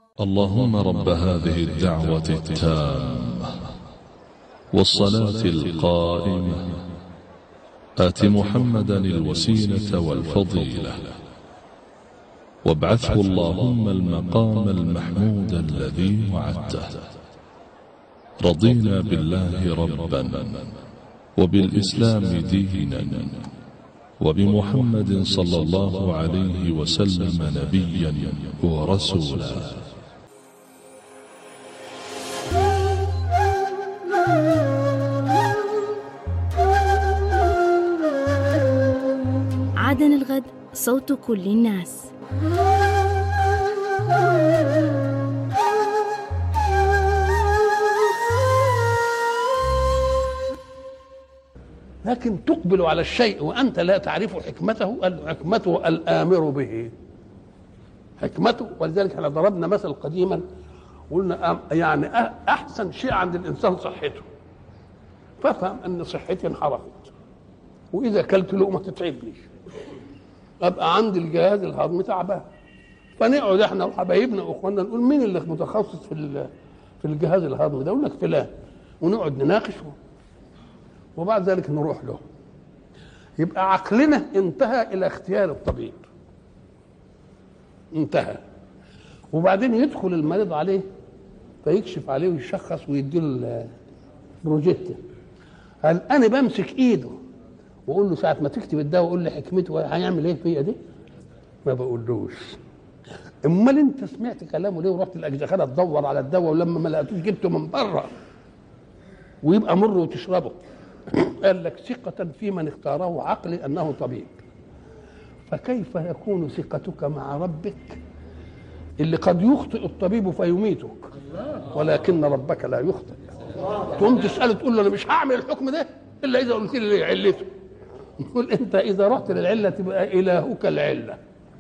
اللهم رب هذه الدعوة التامة والصلاة القائمة آت محمدا الوسيلة والفضيلة وابعثه اللهم المقام المحمود الذي وعدته رضينا بالله ربا وبالإسلام دينا وبمحمد صلى الله عليه وسلم نبيا ورسولا عدن الغد صوت كل الناس لكن تقبل على الشيء وانت لا تعرف حكمته قال له حكمته الامر به حكمته ولذلك احنا ضربنا مثل قديما قلنا أم- يعني أ- احسن شيء عند الانسان صحته فافهم ان صحتي انحرفت واذا اكلت لقمه تتعبني ابقى عندي الجهاز الهضمي تعبان فنقعد احنا وحبايبنا واخواننا نقول مين اللي متخصص في ال- في الجهاز الهضمي ده يقول لك فلان ونقعد نناقشه وبعد ذلك نروح له يبقى عقلنا انتهى الى اختيار الطبيب انتهى وبعدين يدخل المريض عليه فيكشف عليه ويشخص ويديله البروجيتا هل انا بمسك ايده واقول له ساعه ما تكتب الدواء قول لي حكمته هيعمل ايه فيا دي ما بقولوش امال انت سمعت كلامه ليه ورحت الاجزخانه تدور على الدواء ولما ما لقيتوش جبته من بره ويبقى مر وتشربه قال لك ثقة في من اختاره عقلي أنه طبيب فكيف يكون ثقتك مع ربك اللي قد يخطئ الطبيب فيميتك ولكن ربك لا يخطئ تقوم تسأله تقول له أنا مش هعمل الحكم ده إلا إذا قلت لي ليه علته يقول أنت إذا رحت للعلة تبقى إلهك العلة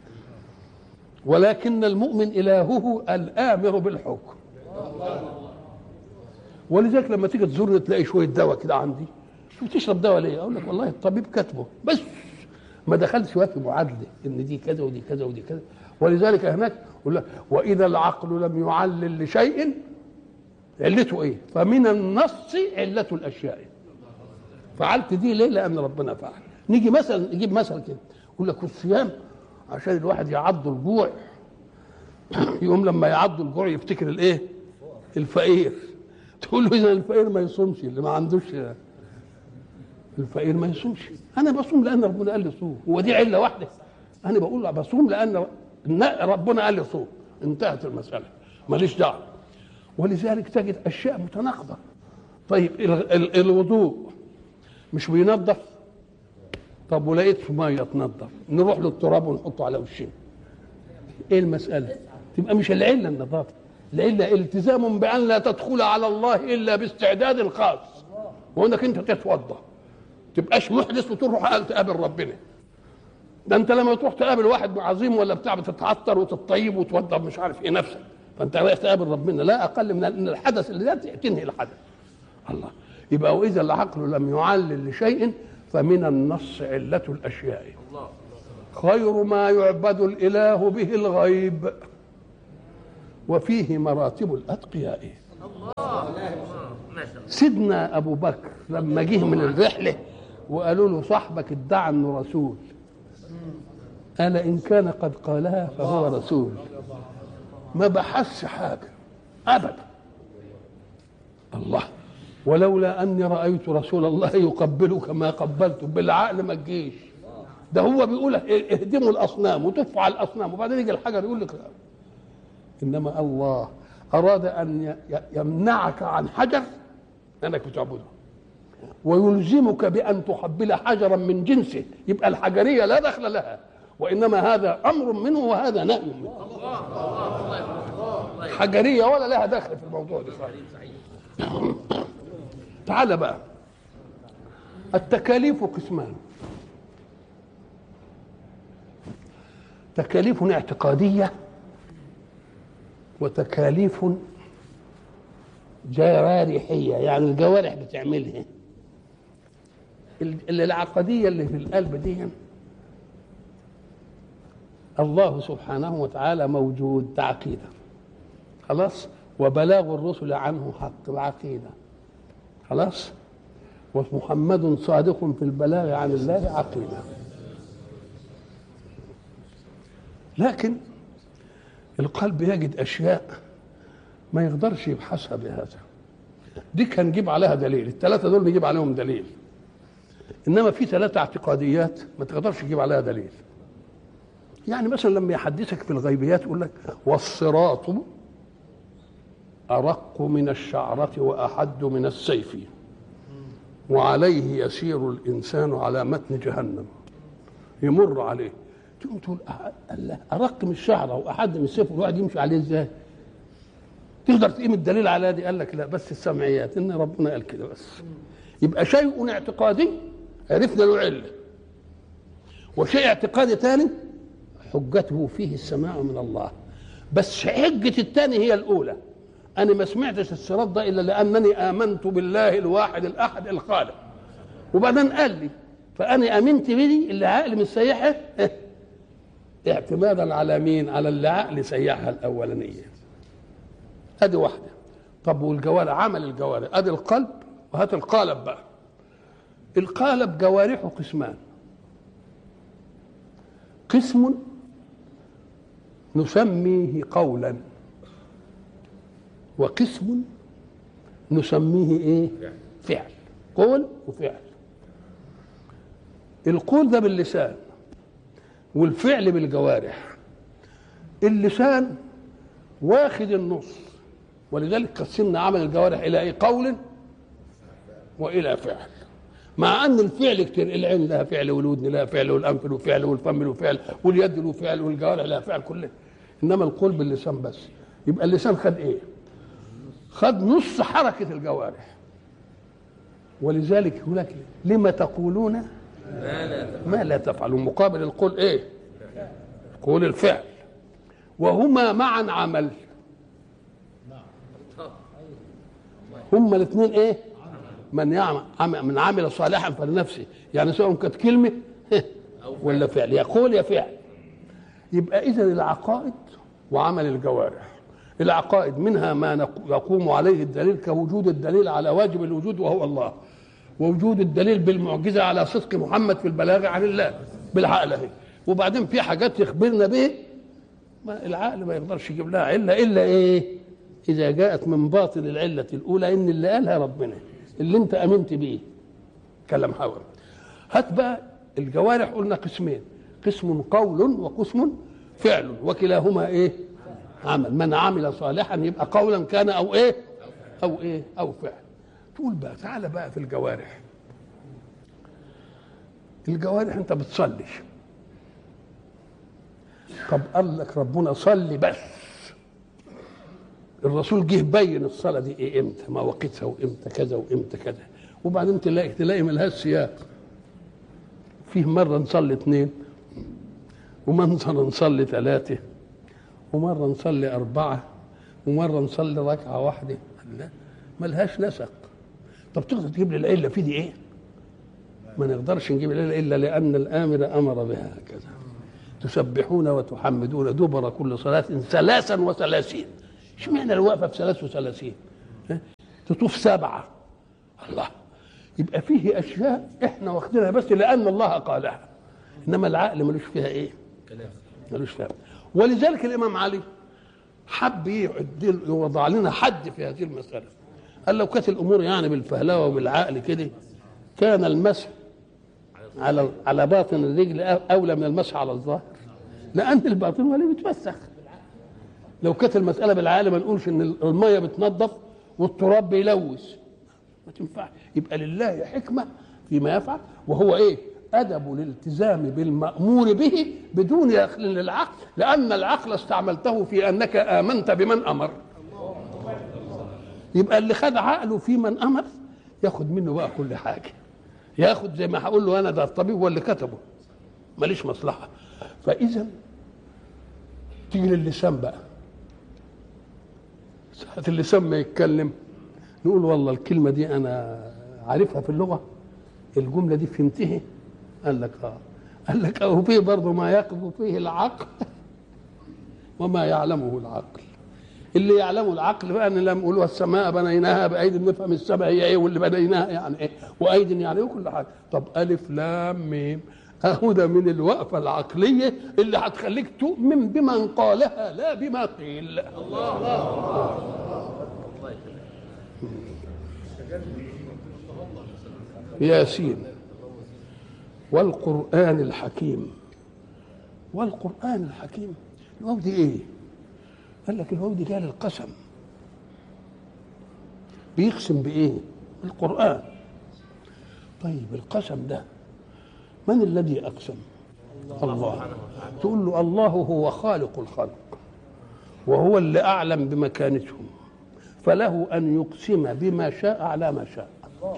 ولكن المؤمن إلهه الآمر بالحكم ولذلك لما تيجي تزورني تلاقي شويه دواء كده عندي شو تشرب دواء ليه؟ اقول لك والله الطبيب كاتبه بس ما دخلش شويه في معادله ان دي كذا ودي كذا ودي كذا ولذلك هناك يقول لك واذا العقل لم يعلل لشيء علته ايه؟ فمن النص عله الاشياء فعلت دي ليه؟ لان ربنا فعل نيجي مثلا نجيب مثل كده يقول لك الصيام عشان الواحد يعض الجوع يقوم لما يعض الجوع يفتكر الايه؟ الفقير تقول له اذا الفقير ما يصومش اللي ما عندوش الفقير ما يصومش انا بصوم لان ربنا قال لي صوم هو دي عله واحده انا بقول له بصوم لان ربنا قال لي صوم انتهت المساله ماليش دعوه ولذلك تجد اشياء متناقضه طيب ال- ال- الوضوء مش بينظف طب ولقيت في ميه تنظف نروح للتراب ونحطه على وشنا ايه المساله تبقى مش العله النظافه العله التزام بان لا تدخل على الله الا باستعداد خاص وانك انت تتوضا تبقاش محدث وتروح تقابل ربنا ده انت لما تروح تقابل واحد عظيم ولا بتاع بتتعطر وتطيب وتوضب مش عارف ايه نفسك فانت رايح تقابل ربنا لا اقل من ان الحدث اللي ده تنهي الحدث الله يبقى واذا العقل لم يعلل لشيء فمن النص عله الاشياء خير ما يعبد الاله به الغيب وفيه مراتب الاتقياء سيدنا ابو بكر لما جه من الرحله وقالوا له صاحبك ادعى انه رسول قال ان كان قد قالها فهو رسول ما بحثش حاجه ابدا الله ولولا اني رايت رسول الله يقبلك ما قبلته بالعقل ما تجيش ده هو بيقول اهدموا الاصنام وتفوا على الاصنام وبعدين يجي الحجر يقول لك لا. انما الله اراد ان ي- يمنعك عن حجر انك بتعبده ويلزمك بان تحبل حجرا من جنسه يبقى الحجريه لا دخل لها وانما هذا امر منه وهذا نهي منه حجريه ولا لها دخل في الموضوع ده تعال بقى التكاليف قسمان تكاليف اعتقاديه وتكاليف جوارحيه يعني الجوارح بتعملها ال- العقديه اللي في القلب دي الله سبحانه وتعالى موجود ده عقيده خلاص وبلاغ الرسل عنه حق العقيدة خلاص ومحمد صادق في البلاغ عن الله عقيدة لكن القلب يجد أشياء ما يقدرش يبحثها بهذا دي كان نجيب عليها دليل الثلاثة دول نجيب عليهم دليل إنما في ثلاثة اعتقاديات ما تقدرش تجيب عليها دليل يعني مثلا لما يحدثك في الغيبيات يقول لك والصراط أرق من الشعرة وأحد من السيف وعليه يسير الإنسان على متن جهنم يمر عليه تقوم تقول أه- الله أرق من الشعرة وأحد من السيف والواحد يمشي عليه إزاي تقدر تقيم الدليل على دي قال لك لا بس السمعيات إن ربنا قال كده بس يبقى شيء اعتقادي عرفنا له علة وشيء اعتقادي ثاني حجته فيه السماع من الله بس حجة الثاني هي الأولى أنا ما سمعتش الصراط ده إلا لأنني آمنت بالله الواحد الأحد الخالق وبعدين قال لي فأنا آمنت بدي اللي عقلي مسيحها اعتمادا على مين؟ على اللي عقلي سيحها الأولانية أدي واحدة طب والجوارح عمل الجوارح أدي القلب وهات القالب بقى القالب جوارحه قسمان قسم نسميه قولا وقسم نسميه ايه فعل قول وفعل القول ده باللسان والفعل بالجوارح اللسان واخد النص ولذلك قسمنا عمل الجوارح الى ايه قول والى فعل مع ان الفعل كتير العين لها فعل والودن لها فعل والانف له فعل والفم له فعل واليد له فعل والجوارح لها فعل كله انما القول باللسان بس يبقى اللسان خد ايه خد نص حركه الجوارح ولذلك يقول لك لما تقولون ما لا تفعلون مقابل القول ايه قول الفعل وهما معا عمل هما الاثنين ايه من يعمل عم- من عمل صالحا فلنفسه يعني سواء كانت كلمه ولا فعل يا قول يا فعل يبقى اذا العقائد وعمل الجوارح العقائد منها ما نق- يقوم عليه الدليل كوجود الدليل على واجب الوجود وهو الله ووجود الدليل بالمعجزه على صدق محمد في البلاغ عن الله بالعقل اهي وبعدين في حاجات يخبرنا به ما العقل ما يقدرش يجيب لها عله الا ايه؟ اذا جاءت من باطن العله الاولى ان اللي قالها ربنا اللي انت امنت بيه كلام حول هات بقى الجوارح قلنا قسمين قسم قول وقسم فعل وكلاهما ايه؟ عمل من عمل صالحا يبقى قولا كان او ايه؟ او ايه؟ او فعل تقول بقى تعالى بقى في الجوارح الجوارح انت بتصلي طب قال لك ربنا صلي بس الرسول جه بين الصلاه دي ايه امتى مواقيتها وامتى كذا وامتى كذا وبعدين تلاقي تلاقي ملهاش سياق فيه مره نصلي اثنين ومره نصلي ثلاثه ومره نصلي اربعه ومره نصلي ركعه واحده لا ملهاش نسق طب تقدر تجيب لي العله في دي ايه؟ ما نقدرش نجيب العله الا لان الامر امر بها هكذا تسبحون وتحمدون دبر كل صلاة ثلاثا وثلاثين اشمعنى الوقفة في ثلاث وثلاثين ها؟ تطوف سبعة الله يبقى فيه أشياء إحنا واخدينها بس لأن الله قالها إنما العقل ملوش فيها إيه ملوش فيها ولذلك الإمام علي حب يعدل يوضع لنا حد في هذه المسألة قال لو كانت الأمور يعني بالفهلوة وبالعقل كده كان المسح على على باطن الرجل اولى من المسح على الظاهر لان الباطن هو اللي بيتوسخ لو كانت المساله بالعقل ما نقولش ان الميه بتنظف والتراب بيلوث ما تنفعش يبقى لله حكمه فيما يفعل وهو ايه ادب الالتزام بالمامور به بدون دخل للعقل لان العقل استعملته في انك امنت بمن امر يبقى اللي خد عقله في من امر ياخد منه بقى كل حاجه ياخد زي ما هقول له انا ده الطبيب هو اللي كتبه ماليش مصلحه فاذا تيجي للسان بقى ساعة اللسان ما يتكلم نقول والله الكلمة دي أنا عارفها في اللغة الجملة دي فهمتها قال لك اه قال لك أهو فيه برضه ما يقف فيه العقل وما يعلمه العقل اللي يعلمه العقل بقى ان لما يقولوا السماء بنيناها بايد نفهم السماء هي ايه واللي بنيناها يعني ايه وايد يعني ايه وكل حاجه طب الف لام ميم اهو ده من الوقفه العقليه اللي هتخليك تؤمن بمن قالها لا بما قيل ياسين والقرآن الحكيم والقرآن الحكيم الواو دي ايه؟ قال لك الواو دي جايه للقسم بيقسم بايه؟ القرآن طيب القسم ده من الذي أقسم؟ الله تقول له الله هو خالق الخلق وهو اللي أعلم بمكانتهم فله أن يقسم بما شاء على ما شاء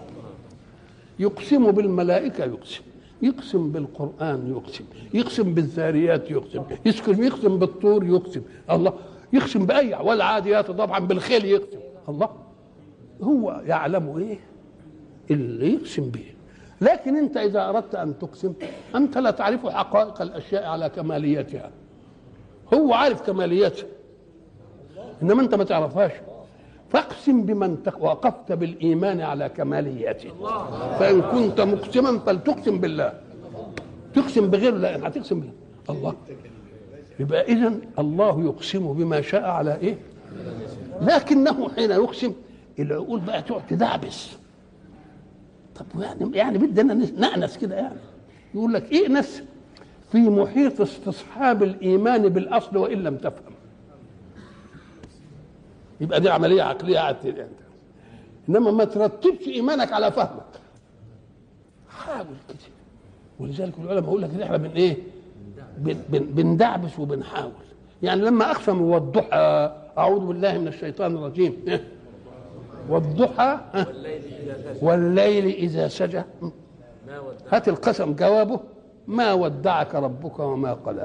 يقسم بالملائكة يقسم يقسم بالقرآن يقسم يقسم بالذاريات يقسم يقسم يقسم بالطور يقسم الله يقسم بأي والعاديات طبعا بالخيل يقسم الله هو يعلم ايه اللي يقسم به لكن انت اذا اردت ان تقسم انت لا تعرف حقائق الاشياء على كماليتها هو عارف كماليتها انما انت ما تعرفهاش فاقسم بمن وقفت بالايمان على كماليته فان كنت مقسما فلتقسم بالله تقسم بغيره لا هتقسم بالله الله يبقى اذا الله يقسم بما شاء على ايه لكنه حين يقسم العقول بقى تقعد تدعبس طب يعني يعني بدنا نأنس كده يعني يقول لك ائنس في محيط استصحاب الايمان بالاصل وان لم تفهم يبقى دي عمليه عقليه قاعد انما ما ترتبش ايمانك على فهمك حاول كده ولذلك العلماء يقول لك احنا بن ايه بن بن بندعبس وبنحاول يعني لما اقسم والضحى اعوذ بالله من الشيطان الرجيم والضحى والليل اذا سجى هات القسم جوابه ما ودعك ربك وما قلاه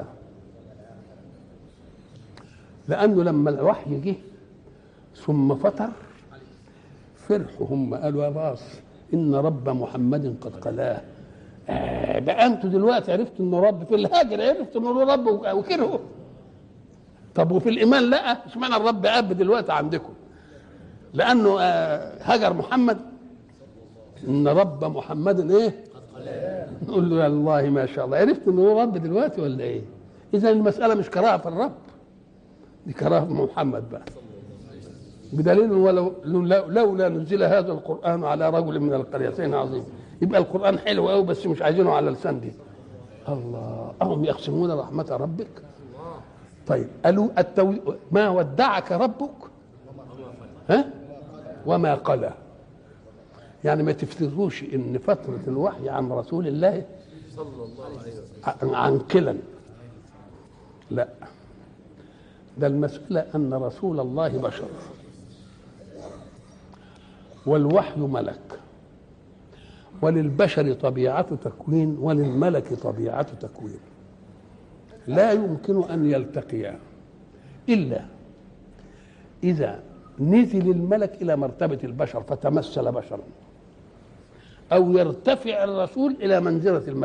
لانه لما الوحي جه ثم فتر فرحوا هم قالوا يا باص ان رب محمد قد قلاه آه بقى انتوا دلوقتي عرفتوا انه رب في الهاجر عرفتوا انه رب وكرهوا طب وفي الايمان لا اشمعنى الرب اب دلوقتي عندكم لانه آه هاجر محمد ان رب محمد ايه نقول له يا الله ما شاء الله عرفت انه هو رب دلوقتي ولا ايه اذا المساله مش كراهه في الرب دي كراهه في محمد بقى بدليل ولو لولا نزل هذا القران على رجل من القريتين عظيم يبقى القران حلو قوي بس مش عايزينه على لسان دي الله اهم يقسمون رحمه ربك طيب قالوا التو... ما ودعك ربك ها وما قلى يعني ما تفتكروش ان فتره الوحي عن رسول الله صلى الله عليه وسلم عن كلا لا ده المسألة أن رسول الله بشر والوحي ملك وللبشر طبيعة تكوين وللملك طبيعة تكوين لا يمكن أن يلتقيا إلا إذا نزل الملك إلى مرتبة البشر فتمثل بشرا أو يرتفع الرسول إلى منزلة الملك